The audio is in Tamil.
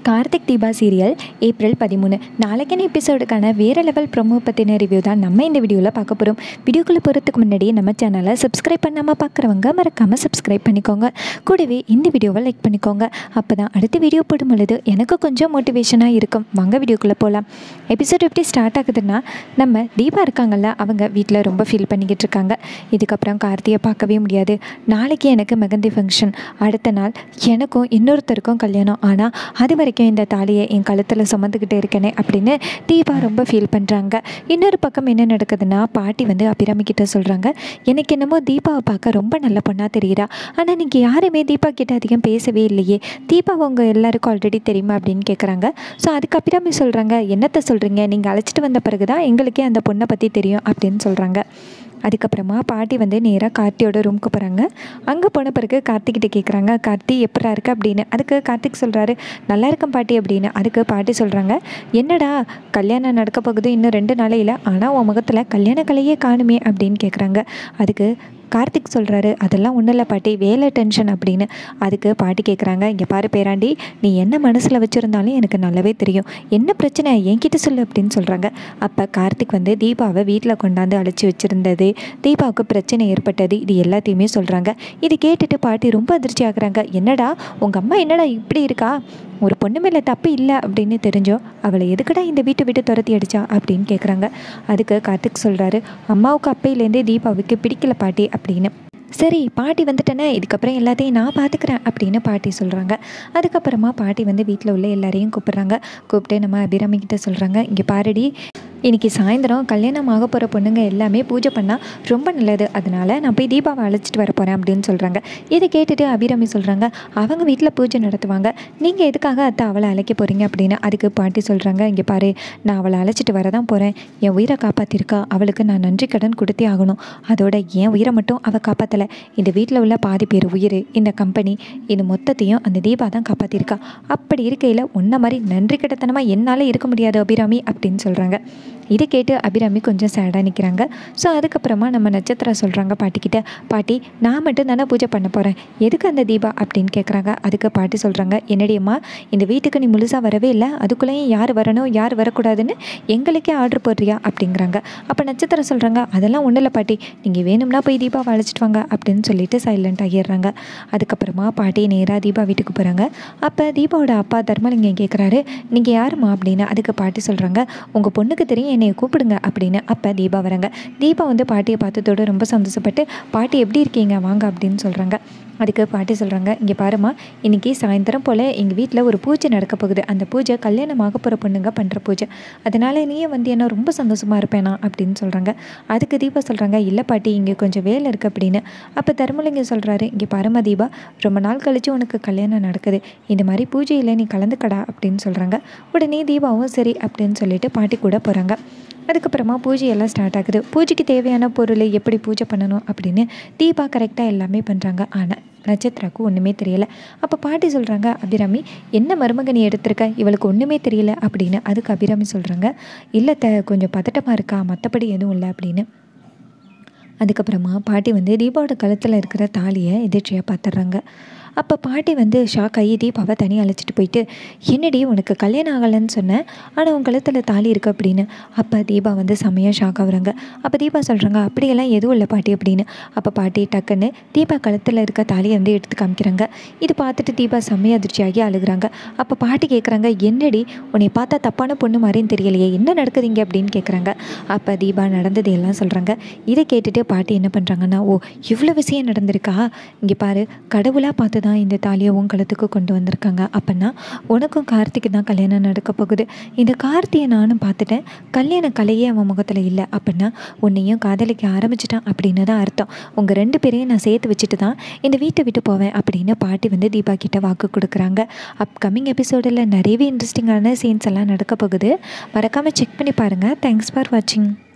கார்த்திக் தீபா சீரியல் ஏப்ரல் பதிமூணு நாளைக்கான எபிசோடுக்கான வேறு லெவல் ப்ரொமோ பற்றின ரிவ்யூ தான் நம்ம இந்த வீடியோவில் பார்க்க போகிறோம் வீடியோக்குள்ளே போகிறதுக்கு முன்னாடி நம்ம சேனலை சப்ஸ்கிரைப் பண்ணாமல் பார்க்குறவங்க மறக்காமல் சப்ஸ்கிரைப் பண்ணிக்கோங்க கூடவே இந்த வீடியோவை லைக் பண்ணிக்கோங்க அப்போ தான் அடுத்த வீடியோ போடும் பொழுது எனக்கு கொஞ்சம் மோட்டிவேஷனாக இருக்கும் வாங்க வீடியோக்குள்ளே போகலாம் எபிசோட் எப்படி ஸ்டார்ட் ஆகுதுன்னா நம்ம தீபா இருக்காங்கல்ல அவங்க வீட்டில் ரொம்ப ஃபீல் பண்ணிக்கிட்டு இருக்காங்க இதுக்கப்புறம் கார்த்தியை பார்க்கவே முடியாது நாளைக்கு எனக்கு மெகந்தி ஃபங்க்ஷன் அடுத்த நாள் எனக்கும் இன்னொருத்தருக்கும் கல்யாணம் ஆனால் அது வரைக்கும் இந்த தாலியை என் கழுத்தில் சுமந்துக்கிட்டே இருக்கேனே அப்படின்னு தீபா ரொம்ப ஃபீல் பண்ணுறாங்க இன்னொரு பக்கம் என்ன நடக்குதுன்னா பாட்டி வந்து அபிராமி கிட்ட சொல்கிறாங்க எனக்கு என்னமோ தீபாவை பார்க்க ரொம்ப நல்ல பொண்ணாக தெரியுறா ஆனால் நீங்கள் யாருமே தீபா கிட்ட அதிகம் பேசவே இல்லையே தீபா உங்கள் எல்லாருக்கும் ஆல்ரெடி தெரியுமா அப்படின்னு கேட்குறாங்க ஸோ அதுக்கு அபிராமி சொல்கிறாங்க என்னத்தை சொல்கிறீங்க நீங்கள் அழைச்சிட்டு வந்த பிறகு தான் எங்களுக்கே அந்த பொண்ணை பற்றி தெரியும் அப்படின்னு சொல்கிறாங்க அதுக்கப்புறமா பாட்டி வந்து நேராக கார்த்தியோட ரூமுக்கு போகிறாங்க அங்கே போன பிறகு கார்த்திகிட்ட கேட்குறாங்க கார்த்தி எப்படா இருக்கு அப்படின்னு அதுக்கு கார்த்திக் சொல்கிறாரு நல்லா இருக்கேன் பாட்டி அப்படின்னு அதுக்கு பாட்டி சொல்கிறாங்க என்னடா கல்யாணம் நடக்க போகுது இன்னும் ரெண்டு நாளையில் ஆனால் உன் முகத்தில் கல்யாண கலையே காணுமே அப்படின்னு கேட்குறாங்க அதுக்கு கார்த்திக் சொல்கிறாரு அதெல்லாம் ஒன்றும் இல்லை பாட்டி வேலை டென்ஷன் அப்படின்னு அதுக்கு பாட்டி கேட்குறாங்க இங்கே பாரு பேராண்டி நீ என்ன மனசில் வச்சுருந்தாலும் எனக்கு நல்லாவே தெரியும் என்ன பிரச்சனை என்கிட்ட சொல்லு அப்படின்னு சொல்கிறாங்க அப்போ கார்த்திக் வந்து தீபாவை வீட்டில் கொண்டாந்து அழைச்சி வச்சுருந்தது தீபாவுக்கு பிரச்சனை ஏற்பட்டது இது எல்லாத்தையுமே சொல்கிறாங்க இது கேட்டுட்டு பாட்டி ரொம்ப அதிர்ச்சி ஆகுறாங்க என்னடா உங்கள் அம்மா என்னடா இப்படி இருக்கா ஒரு பொண்ணு மேலே தப்பு இல்லை அப்படின்னு தெரிஞ்சோ அவளை எதுக்குடா இந்த வீட்டை விட்டு துரத்தி அடிச்சா அப்படின்னு கேட்குறாங்க அதுக்கு கார்த்திக் சொல்கிறாரு அம்மாவுக்கு அப்பையிலேருந்தே தீபாவுக்கு பிடிக்கல பாட்டி அப்படின்னு சரி பாட்டி வந்துட்டேனே இதுக்கப்புறம் எல்லாத்தையும் நான் பார்த்துக்கிறேன் அப்படின்னு பாட்டி சொல்கிறாங்க அதுக்கப்புறமா பாட்டி வந்து வீட்டில் உள்ள எல்லாரையும் கூப்பிட்றாங்க கூப்பிட்டு நம்ம அபிராமி கிட்ட சொல்கிறாங்க இங்கே பாருடி இன்றைக்கி சாயந்தரம் கல்யாணம் ஆக போகிற பொண்ணுங்க எல்லாமே பூஜை பண்ணால் ரொம்ப நல்லது அதனால் நான் போய் தீபாவை அழைச்சிட்டு வர போகிறேன் அப்படின்னு சொல்கிறாங்க இதை கேட்டுட்டு அபிராமி சொல்கிறாங்க அவங்க வீட்டில் பூஜை நடத்துவாங்க நீங்கள் எதுக்காக அத்தை அவளை அழைக்க போகிறீங்க அப்படின்னு அதுக்கு பாட்டி சொல்கிறாங்க இங்கே பாரு நான் அவளை அழைச்சிட்டு வர தான் போகிறேன் என் உயிரை காப்பாற்றிருக்கா அவளுக்கு நான் நன்றி கடன் கொடுத்தே ஆகணும் அதோட என் உயிரை மட்டும் அவள் காப்பாற்றலை இந்த வீட்டில் உள்ள பாதி பேர் உயிர் இந்த கம்பெனி இது மொத்தத்தையும் அந்த தீபா தான் காப்பாற்றிருக்கா அப்படி இருக்கையில் உன்ன மாதிரி நன்றி கிட்டத்தனமாக என்னால் இருக்க முடியாது அபிராமி அப்படின்னு சொல்கிறாங்க இதை கேட்டு அபிராமி கொஞ்சம் சேடாக நிற்கிறாங்க ஸோ அதுக்கப்புறமா நம்ம நட்சத்திரம் சொல்கிறாங்க பாட்டிக்கிட்ட பாட்டி நான் மட்டும் தானே பூஜை பண்ண போகிறேன் எதுக்கு அந்த தீபா அப்படின்னு கேட்குறாங்க அதுக்கு பாட்டி சொல்கிறாங்க என்னடியம்மா இந்த வீட்டுக்கு நீ முழுசாக வரவே இல்லை அதுக்குள்ளேயும் யார் வரணும் யார் வரக்கூடாதுன்னு எங்களுக்கே ஆர்டர் போடுறியா அப்படிங்கிறாங்க அப்போ நட்சத்திரம் சொல்கிறாங்க அதெல்லாம் ஒன்றும் இல்லை பாட்டி நீங்கள் வேணும்னா போய் தீபாவை அழைச்சிட்டு வாங்க அப்படின்னு சொல்லிட்டு சைலண்ட் ஆகிடுறாங்க அதுக்கப்புறமா பாட்டி நேராக தீபா வீட்டுக்கு போகிறாங்க அப்போ தீபாவோட அப்பா தர்மலிங்கம் கேட்குறாரு நீங்கள் யாருமா அப்படின்னு அதுக்கு பாட்டி சொல்கிறாங்க உங்கள் பொண்ணுக்கு தெரியும் என்னை கூப்பிடுங்க அப்படின்னு அப்போ தீபா வராங்க தீபா வந்து பாட்டியை பார்த்ததோடு ரொம்ப சந்தோஷப்பட்டு பாட்டி எப்படி இருக்கீங்க வாங்க அப்படின்னு சொல்கிறாங்க அதுக்கு பாட்டி சொல்கிறாங்க இங்கே பாருமா இன்றைக்கி சாயந்தரம் போல் எங்கள் வீட்டில் ஒரு பூஜை நடக்க போகுது அந்த பூஜை கல்யாணமாக போகிற பொண்ணுங்க பண்ணுற பூஜை அதனால் நீயே வந்து என்ன ரொம்ப சந்தோஷமாக இருப்பேனா அப்படின்னு சொல்கிறாங்க அதுக்கு தீபா சொல்கிறாங்க இல்லை பாட்டி இங்கே கொஞ்சம் வேலை இருக்குது அப்படின்னு அப்போ தர்மலிங்கம் சொல்கிறாரு இங்கே பாருமா தீபா ரொம்ப நாள் கழித்து உனக்கு கல்யாணம் நடக்குது இந்த மாதிரி பூஜையில் நீ கலந்துக்கடா அப்படின்னு சொல்கிறாங்க உடனே தீபாவும் சரி அப்படின்னு சொல்லிட்டு பாட்டி கூட போகிறாங்க அதுக்கப்புறமா பூஜையெல்லாம் ஸ்டார்ட் ஆகுது பூஜைக்கு தேவையான பொருள் எப்படி பூஜை பண்ணணும் அப்படின்னு தீபா கரெக்டாக எல்லாமே பண்ணுறாங்க ஆனால் நட்சத்திராவுக்கு ஒன்றுமே தெரியல அப்போ பாட்டி சொல்கிறாங்க அபிராமி என்ன மருமக நீ எடுத்திருக்க இவளுக்கு ஒன்றுமே தெரியல அப்படின்னு அதுக்கு அபிராமி சொல்கிறாங்க இல்லை த கொஞ்சம் பதட்டமாக இருக்கா மற்றபடி எதுவும் இல்லை அப்படின்னு அதுக்கப்புறமா பாட்டி வந்து தீபாவோட கழுத்தில் இருக்கிற தாலியை எதிர்ச்சியாக பார்த்துட்றாங்க அப்போ பாட்டி வந்து ஷாக் ஆகி தீபாவை தனியாக அழைச்சிட்டு போயிட்டு என்னடி உனக்கு கல்யாணம் ஆகலைன்னு சொன்னேன் ஆனால் உன் கழுத்தில் தாலி இருக்குது அப்படின்னு அப்போ தீபா வந்து செம்மையாக ஷாக் ஆகுறாங்க அப்போ தீபா சொல்கிறாங்க அப்படியெல்லாம் எதுவும் இல்லை பாட்டி அப்படின்னு அப்போ பாட்டி டக்குன்னு தீபா கழுத்தில் இருக்க தாலியை வந்து எடுத்து காமிக்கிறாங்க இது பார்த்துட்டு தீபா செம்மையாக அதிர்ச்சியாகி அழுகுறாங்க அப்போ பாட்டி கேட்குறாங்க என்னடி உன்னை பார்த்தா தப்பான பொண்ணு மாதிரின்னு தெரியலையே என்ன நடக்குதுங்க அப்படின்னு கேட்குறாங்க அப்போ தீபா நடந்தது எல்லாம் சொல்கிறாங்க இதை கேட்டுட்டு பாட்டி என்ன பண்ணுறாங்கன்னா ஓ இவ்வளோ விஷயம் நடந்திருக்கா இங்கே பாரு கடவுளாக பார்த்து தான் இந்த தாலியை உன் கழுத்துக்கு கொண்டு வந்திருக்காங்க அப்படின்னா உனக்கும் கார்த்திக்கு தான் கல்யாணம் நடக்க போகுது இந்த கார்த்தியை நானும் பார்த்துட்டேன் கல்யாண கலையே அவன் முகத்தில் இல்லை அப்படின்னா உன்னையும் காதலிக்க ஆரம்பிச்சிட்டான் அப்படின்னு தான் அர்த்தம் உங்கள் ரெண்டு பேரையும் நான் சேர்த்து வச்சுட்டு தான் இந்த வீட்டை விட்டு போவேன் அப்படின்னு பாட்டி வந்து தீபா கிட்ட வாக்கு கொடுக்குறாங்க அப்கமிங் எபிசோடில் நிறையவே இன்ட்ரெஸ்டிங்கான சீன்ஸ் எல்லாம் நடக்க போகுது மறக்காமல் செக் பண்ணி பாருங்கள் தேங்க்ஸ் ஃபார் வாட்சிங்